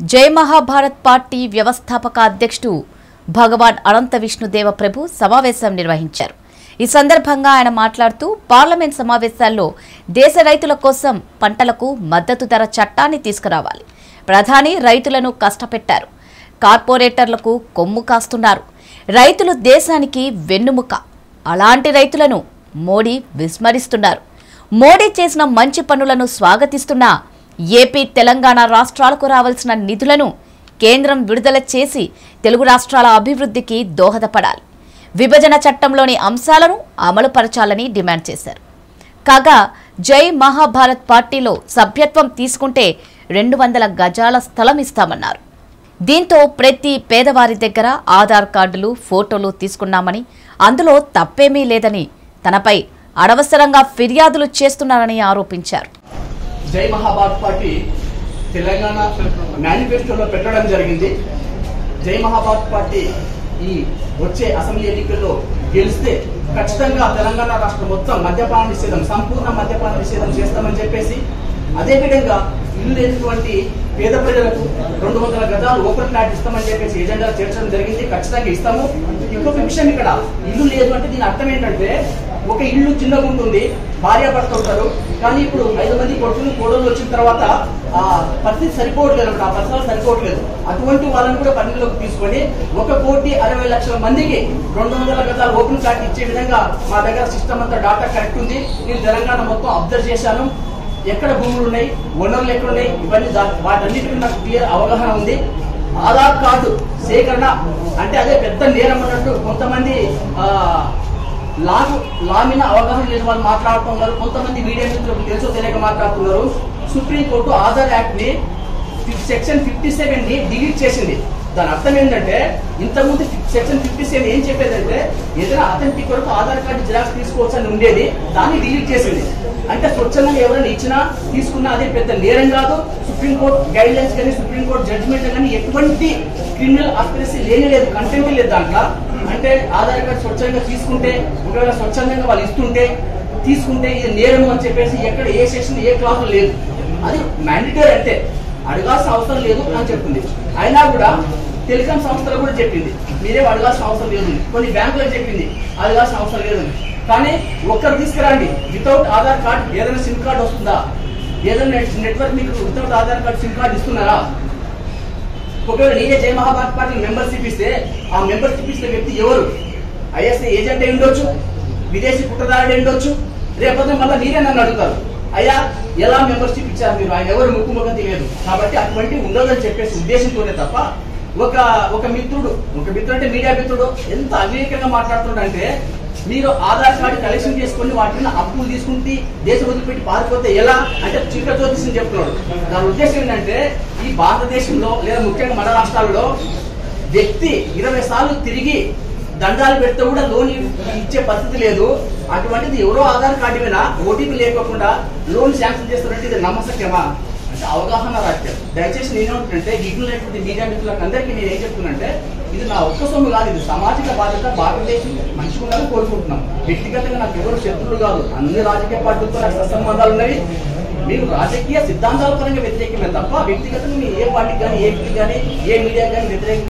జై మహాభారత్ పార్టీ వ్యవస్థాపక అధ్యక్షుడు భగవాన్ అనంత విష్ణుదేవ ప్రభు సమావేశం నిర్వహించారు ఈ సందర్భంగా ఆయన మాట్లాడుతూ పార్లమెంట్ సమావేశాల్లో దేశ రైతుల కోసం పంటలకు మద్దతు ధర చట్టాన్ని తీసుకురావాలి ప్రధాని రైతులను కష్టపెట్టారు కార్పొరేటర్లకు కొమ్ము కాస్తున్నారు రైతులు దేశానికి వెన్నుముక అలాంటి రైతులను మోడీ విస్మరిస్తున్నారు మోడీ చేసిన మంచి పనులను స్వాగతిస్తున్నా ఏపీ తెలంగాణ రాష్ట్రాలకు రావాల్సిన నిధులను కేంద్రం విడుదల చేసి తెలుగు రాష్ట్రాల అభివృద్ధికి దోహదపడాలి విభజన చట్టంలోని అంశాలను అమలుపరచాలని డిమాండ్ చేశారు కాగా జై మహాభారత్ పార్టీలో సభ్యత్వం తీసుకుంటే రెండు వందల గజాల స్థలం ఇస్తామన్నారు దీంతో ప్రతి పేదవారి దగ్గర ఆధార్ కార్డులు ఫోటోలు తీసుకున్నామని అందులో తప్పేమీ లేదని తనపై అనవసరంగా ఫిర్యాదులు చేస్తున్నారని ఆరోపించారు జై మహాభారత్ పార్టీ తెలంగాణ మేనిఫెస్టోలో పెట్టడం జరిగింది జై మహాభారత్ పార్టీ ఈ వచ్చే అసెంబ్లీ ఎన్నికల్లో గెలిస్తే ఖచ్చితంగా తెలంగాణ రాష్ట్రం మొత్తం మద్యపాన నిషేధం సంపూర్ణ మద్యపాన నిషేధం చేస్తామని చెప్పేసి అదేవిధంగా ఇల్లు లేనటువంటి పేద ప్రజలకు రెండు వందల గజాలు ఓపెన్ ఫ్లాట్ ఇస్తామని చెప్పేసి ఎజెండా చేర్చడం జరిగింది ఖచ్చితంగా ఇస్తాము ఇంకొక విషయం ఇక్కడ ఇల్లు లేదు అంటే దీని అర్థం ఏంటంటే ఒక ఇల్లు చిన్నగా ఉంటుంది భార్య భర్త ఉంటారు కానీ ఇప్పుడు ఐదు మంది కొడుకులు కోడలు వచ్చిన తర్వాత ఆ పరిస్థితి సరిపోవట్లేదు అనమాట ఆ పరిసరాలు సరిపోవట్లేదు అటువంటి వాళ్ళని కూడా పరిగణలోకి తీసుకొని ఒక కోటి అరవై లక్షల మందికి రెండు వందల గజాలు ఓపెన్ ఫ్లాట్ ఇచ్చే విధంగా మా దగ్గర సిస్టమ్ అంతా డాటా కరెక్ట్ ఉంది నేను తెలంగాణ మొత్తం అబ్జర్వ్ చేశాను ఎక్కడ భూములు ఉన్నాయి వనరులు ఎక్కడ ఉన్నాయి ఇవన్నీ దా- వాటన్నిటికీ నాకు క్లియర్ అవగాహన ఉంది ఆధార్ కార్డు సేకరణ అంటే అదే పెద్ద నేరం అన్నట్టు కొంతమంది ఆ, లాకు లా మీద అవగాహన లేని వాళ్ళు మాట్లాడుతున్నారు కొంతమంది మీడియా మిత్రులకు తెలుసో తెలియక మాట్లాడుతున్నారు సుప్రీంకోర్టు ఆధార్ యాక్ట్ ని సెక్షన్ ఫిఫ్టీ సెవెన్ ని డిలీట్ చేసింది దాని అర్థం ఏంటంటే ఇంతకుముందు సెక్షన్ ఫిఫ్టీ సెవెన్ ఏం చెప్పేదంటే ఏదైనా అథెంటిక్ కొరకు ఆధార్ కార్డు జిరాక్స్ తీసుకోవచ్చు అని ఉండేది దాన్ని డిలీట్ చేసింది అంటే స్వచ్ఛందంగా ఎవరైనా ఇచ్చినా తీసుకున్నా అదే పెద్ద నేరం కాదు సుప్రీంకోర్టు గైడ్ లైన్స్ కానీ సుప్రీంకోర్టు జడ్జిమెంట్ కానీ ఎటువంటి క్రిమినల్ అస్పిరసీ లేని లేదు కంటెంట్ లేదు దాంట్లో అంటే ఆధార్ కార్డు స్వచ్ఛంగా తీసుకుంటే ఒకవేళ స్వచ్ఛందంగా వాళ్ళు ఇస్తుంటే తీసుకుంటే ఇది నేరం అని చెప్పేసి ఎక్కడ ఏ సెక్షన్ ఏ క్లాస్ లేదు అది మ్యాండేటరీ అంటే అడగాల్సిన అవసరం లేదు అని చెప్తుంది అయినా కూడా టెలికాం సంస్థలు కూడా చెప్పింది మీరేం అడగాల్సిన అవసరం లేదు కొన్ని బ్యాంకులకు చెప్పింది అడగాల్సిన అవసరం లేదు కానీ ఒక్కరు తీసుకురండి వితౌట్ ఆధార్ కార్డ్ ఏదైనా సిమ్ కార్డ్ వస్తుందా ఏదైనా నెట్వర్క్ మీకు without Aadhaar card SIM card ఇస్తున్నారా ఒకవేళ నేనే జయ మహాభారత్ పార్టీ మెంబర్షిప్ ఇస్తే ఆ మెంబర్షిప్ ఇచ్చిన వ్యక్తి ఎవరు ఐఎస్ఐ ఏజెంట్ అయి ఉండొచ్చు విదేశీ పుట్టదారుడు అయి ఉండొచ్చు రేపొద్దున మళ్ళీ మీరే నన్ను అడుగుతారు అయ్యా ఎలా మెంబర్షిప్ ఇచ్చారు మీరు ఆయన ఎవరు ముక్కు ముఖం తెలియదు కాబట్టి అటువంటి ఉండదని చెప్పేసి ఉద్దేశంతోనే తప్ప ఒక ఒక మిత్రుడు ఒక మిత్రుడు అంటే మీడియా మిత్రుడు ఎంత అవివేకంగా మాట్లాడుతున్నాడంటే మీరు ఆధార్ కార్డు కలెక్షన్ చేసుకొని వాటిని అప్పులు తీసుకుంటే దేశం వదిలిపెట్టి పారిపోతే ఎలా అంటే చీకటి జ్యోతిషం చెప్తున్నాడు దాని ఉద్దేశం ఏంటంటే ఈ భారతదేశంలో లేదా ముఖ్యంగా మన రాష్ట్రాల్లో వ్యక్తి ఇరవై సార్లు తిరిగి దండాలు పెడితే కూడా లోన్ ఇచ్చే పరిస్థితి లేదు అటువంటిది ఎవరో ఆధార్ కార్డు మీద ఓటీపీ లేకోకుండా లోన్ శాంక్షన్ చేస్తారంటే ఇది నమ్మసక్యమా అంటే అవగాహన రాజ్యం దయచేసి నేనేమంటుంటే గిగ్గులైనటువంటి మీడియా మిత్రులకు అందరికీ నేను ఏం చెప్తున్నానంటే ఇది నా ఒక్క సొమ్ము కాదు ఇది సామాజిక బాధ్యత భారతదేశం మంచిగా ఉండాలని కోరుకుంటున్నాం వ్యక్తిగతంగా నాకు ఎవరు శత్రువులు కాదు అన్ని రాజకీయ పార్టీలతో నాకు సత్సంబంధాలు ఉన్నాయి మీరు రాజకీయ సిద్ధాంతాల పరంగా వ్యతిరేకమే తప్ప వ్యక్తిగతంగా మీరు ఏ పార్టీకి కానీ ఏ కానీ ఏ మీడియా కానీ వ్యతిరేక